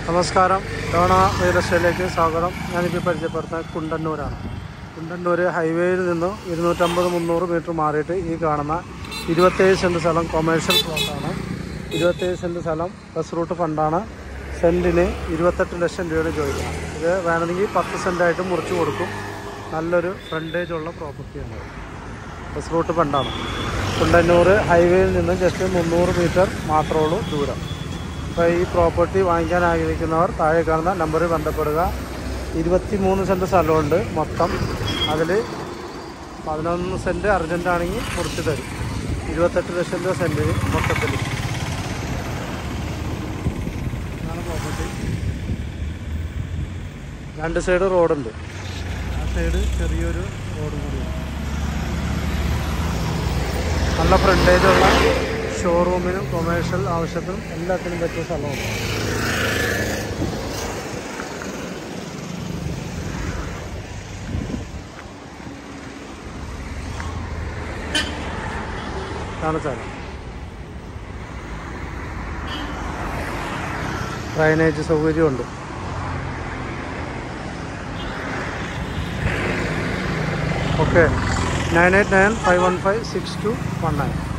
നമസ്കാരം Donna real എസ്റ്റേറ്റിലേക്ക് സ്വാഗതം ഞാനിപ്പോൾ പരിചയപ്പെടുത്തുന്നത് കുണ്ടന്നൂരാണ് കുണ്ടന്നൂർ ഹൈവേയിൽ നിന്ന് ഇരുന്നൂറ്റമ്പത് മുന്നൂറ് മീറ്റർ മാറിയിട്ട് ഈ കാണുന്ന ഇരുപത്തേഴ് സെൻറ്റ് സ്ഥലം കൊമേഴ്ഷ്യൽ പ്ലോട്ടാണ് ഇരുപത്തേഴ് സെൻറ്റ് സ്ഥലം ബസ് റൂട്ട് ഫണ്ടാണ് സെൻറ്റിന് ഇരുപത്തെട്ട് ലക്ഷം രൂപയാണ് ചോദിക്കുന്നത് ഇത് വേണമെങ്കിൽ പത്ത് സെൻറ്റായിട്ട് മുറിച്ച് കൊടുക്കും നല്ലൊരു ഫ്രണ്ടേജ് ഉള്ള പ്രോപ്പർട്ടിയാണ് ബസ് റൂട്ട് ഫണ്ടാണ് കുണ്ടന്നൂർ ഹൈവേയിൽ നിന്ന് ജസ്റ്റ് മുന്നൂറ് മീറ്റർ മാത്രമേ ഉള്ളൂ ദൂരം അപ്പോൾ ഈ പ്രോപ്പർട്ടി വാങ്ങിക്കാൻ ആഗ്രഹിക്കുന്നവർ താഴെ കാണുന്ന നമ്പറിൽ ബന്ധപ്പെടുക ഇരുപത്തി മൂന്ന് സെൻറ്റ് സ്ഥലമുണ്ട് മൊത്തം അതിൽ പതിനൊന്ന് സെൻറ്റ് അർജൻ്റ് ആണെങ്കിൽ മുറിച്ച് തരും ഇരുപത്തെട്ട് ലക്ഷം രൂപ സെൻറ്റിന് മൊത്തത്തിൽ ഇതാണ് പ്രോപ്പർട്ടി രണ്ട് സൈഡ് റോഡുണ്ട് ആ സൈഡ് ചെറിയൊരു റോഡ് കൂടിയാണ് നല്ല ഫ്രണ്ടേജുള്ള ഷോറൂമിനും കൊമേഴ്ഷ്യൽ ആവശ്യത്തിനും എല്ലാത്തിനും പറ്റിയ സ്ഥലമാണ് ഇതാണ് സ്ഥലം ഡ്രൈനേജ് സൗകര്യമുണ്ട് okay nine eight nine five one five six two one nine